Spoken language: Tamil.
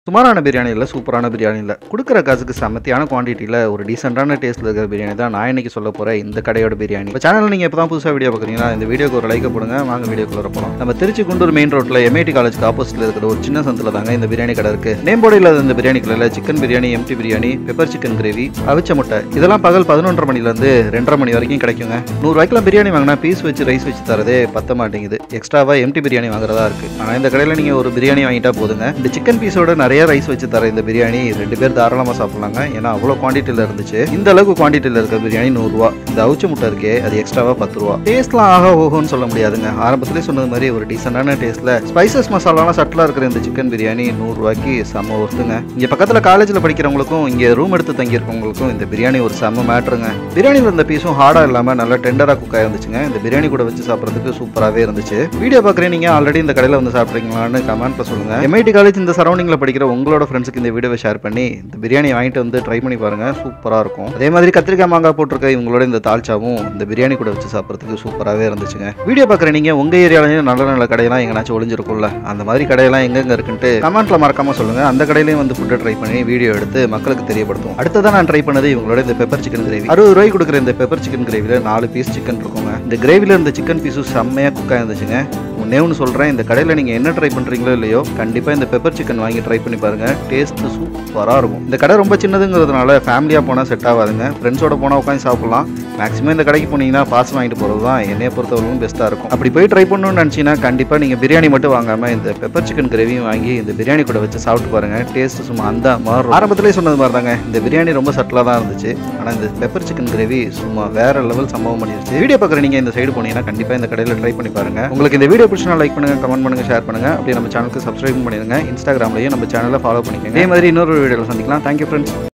சுமாரான பிரியாணி இல்லை சூப்பரான பிரியாணி இல்லை கொடுக்குற காசுக்கு செமத்தியான குவான்டிட்டியில் ஒரு டீசெண்டான டேஸ்ட்டில் இருக்கிற பிரியாணி தான் நான் இன்னைக்கு சொல்ல போகிற இந்த கடையோட பிரியாணி இப்போ சேனல் நீங்கள் இப்போ தான் புதுசாக வீடியோ பார்க்குறீங்கன்னா இந்த வீடியோக்கு ஒரு லைக் போடுங்க வாங்க வீடியோக்குள்ள போகலாம் நம்ம திருச்சி குண்டூர் மெயின் ரோட்டில் எம்ஐடி காலேஜ்க்கு ஆப்போசிட்டில் இருக்கிற ஒரு சின்ன சந்தில் தாங்க இந்த பிரியாணி கடை இருக்குது நேம் போர்டு இல்லாத இந்த பிரியாணி கடையில் chicken biryani empty biryani pepper chicken gravy அவிச்ச முட்டை இதெல்லாம் பகல் பதினொன்றரை மணிலேருந்து ரெண்டரை மணி வரைக்கும் கிடைக்குங்க நூறுரூவாய்க்குலாம் பிரியாணி வாங்கினா பீஸ் வச்சு ரைஸ் வச்சு தரதே பத்த மாட்டேங்குது எக்ஸ்ட்ராவாக எம்டி பிரியாணி வாங்குறதா இருக்குது ஆனால் இந்த கடையில் நீங்கள் ஒரு பிரியாணி வாங்கிட்டா போதுங்க இந்த சிக்கன் பீஸோட நிறைய ரைஸ் வச்சு தர இந்த பிரியாணி ரெண்டு பேர் தாராளமாக சாப்பிடலாங்க ஏன்னா அவ்வளோ குவான்டிட்டியில் இருந்துச்சு இந்த அளவுக்கு குவான்டிட்டியில் இருக்க பிரியாணி நூறுரூவா இந்த அவுச்ச முட்டை இருக்கே அது எக்ஸ்ட்ராவாக பத்து ரூபா டேஸ்ட்லாம் ஆக ஓஹோன்னு சொல்ல முடியாதுங்க ஆரம்பத்திலே சொன்னது மாதிரி ஒரு டீசெண்டான டேஸ்ட்டில் ஸ்பைசஸ் மசாலாலாம் சட்டிலாக இருக்கிற இந்த சிக்கன் பிரியாணி நூறுரூவாய்க்கு செம்ம ஒர்த்துங்க இங்கே பக்கத்தில் காலேஜில் படிக்கிறவங்களுக்கும் இங்கே ரூம் எடுத்து தங்கியிருக்கவங்களுக்கும் இந்த பிரியாணி ஒரு செம்ம மேட்ருங்க பிரியாணியில் இருந்த பீஸும் ஹார்டாக இல்லாமல் நல்லா டெண்டராக குக் ஆயிருந்துச்சுங்க இந்த பிரியாணி கூட வச்சு சாப்பிட்றதுக்கு சூப்பராகவே இருந்துச்சு வீடியோ பார்க்குறேன் நீங்கள் ஆல்ரெடி இந்த கடையில் வந்து சாப்பிட்றீங்களான்னு கமெண்ட்டில் சொல்லுங்கள் எம்ஐடி காலேஜ் இந்த சரௌண்டிங்கில் படிக்கிற உங்களோட ஃப்ரெண்ட்ஸுக்கு இந்த வீடியோவை ஷேர் பண்ணி இந்த பிரியாணி வாங்கிட்டு வந்து ட்ரை பண்ணி பாருங்கள் சூப்பராக இருக்கும் அதே மாதிரி கத்திரிக்காய் மாங்காய் போட்டிருக்க இவங்களோட இந்த தால்ச்சாவும் இந்த பிரியாணி கூட வச்சு சாப்பிட்றதுக்கு சூப்பராகவே இருந்துச்சுங்க வீடியோ பார்க்குற நீங்கள் உங்கள் ஏரியாலையும் நல்ல நல்ல கடையெல்லாம் எங்கேனாச்சும் ஒளிஞ்சிருக்கும்ல அந்த மாதிரி கடையெல்லாம் எங்கெங்க இருக்குன்ட்டு கமெண்ட்ல மறக்காம சொல்லுங்க அந்த கடையிலையும் வந்து ஃபுட்டை ட்ரை பண்ணி வீடியோ எடுத்து மக்களுக்கு தெரியப்படுத்தும் அடுத்ததான் நான் ட்ரை பண்ணது இவங்களோட இந்த பெப்பர் சிக்கன் கிரேவி அறுபது ரூபாய்க்கு கொடுக்குற இந்த பெப்பர் சிக்கன் கிரேவியில் நாலு பீஸ் சிக்கன் இருக்குங்க இந்த கிரேவியில் இருந்த சிக்கன் பீஸும் செம்மையாக குக்காக இருந்துச்சுங்க ஒன்னே ஒன்று சொல்கிறேன் இந்த கடையில் நீங்கள் என்ன ட்ரை பண்ணுறீங்களோ இல்லையோ கண்டிப்பாக இந்த பெப்பர் சிக்கன் வாங்கி ட்ரை பண்ணி பாருங்கள் டேஸ்ட்டு சூப்பராக இருக்கும் இந்த கடை ரொம்ப சின்னதுங்கிறதுனால ஃபேமிலியாக போனால் செட் ஆகாதுங்க ஃப்ரெண்ட்ஸோட போனால் உட்காந்து சாப்பிட்லாம் மேக்ஸிமம் இந்த கடைக்கு போனீங்கன்னா பாஸ் வாங்கிட்டு போகிறது தான் என்னைய பொறுத்தவரைக்கும் பெஸ்ட்டாக இருக்கும் அப்படி போய் ட்ரை பண்ணணும்னு நினச்சிங்கன்னா கண்டிப்பாக நீங்கள் பிரியாணி மட்டும் வாங்காமல் இந்த பெப்பர் சிக்கன் கிரேவியும் வாங்கி இந்த பிரியாணி கூட வச்சு சாப்பிட்டு பாருங்கள் டேஸ்ட் சும்மா அந்த மாதிரி ஆரம்பத்திலே சொன்னது மாதிரி தாங்க இந்த பிரியாணி ரொம்ப சட்டிலாக தான் இருந்துச்சு ஆனால் இந்த பெப்பர் சிக்கன் கிரேவி சும்மா வேற லெவல் சம்பவம் பண்ணிருச்சு வீடியோ பார்க்குற நீங்கள் இந்த சைடு போனீங்கன்னா கண்டிப்பாக இந்த கடையில் ட்ரை பண்ணி பாருங்க உங்களுக்கு இந்த வீடியோ பிடிச்சினா லைக் பண்ணுங்க கமெண்ட் பண்ணுங்க ஷேர் பண்ணுங்க அப்படியே நம்ம சேனலுக்கு சப்ஸ்கிரைப் பண்ணிடுங்க இன்ஸ்டாகிராம்லையும் நம்ம சேனலை ஃபாலோ பண்ணிக்கோங்க இதே மாதிரி இன்னொரு வீடியோவில் சந்திக்கலாம் தேங்க்யூ ஃப்ரெண்ட்ஸ்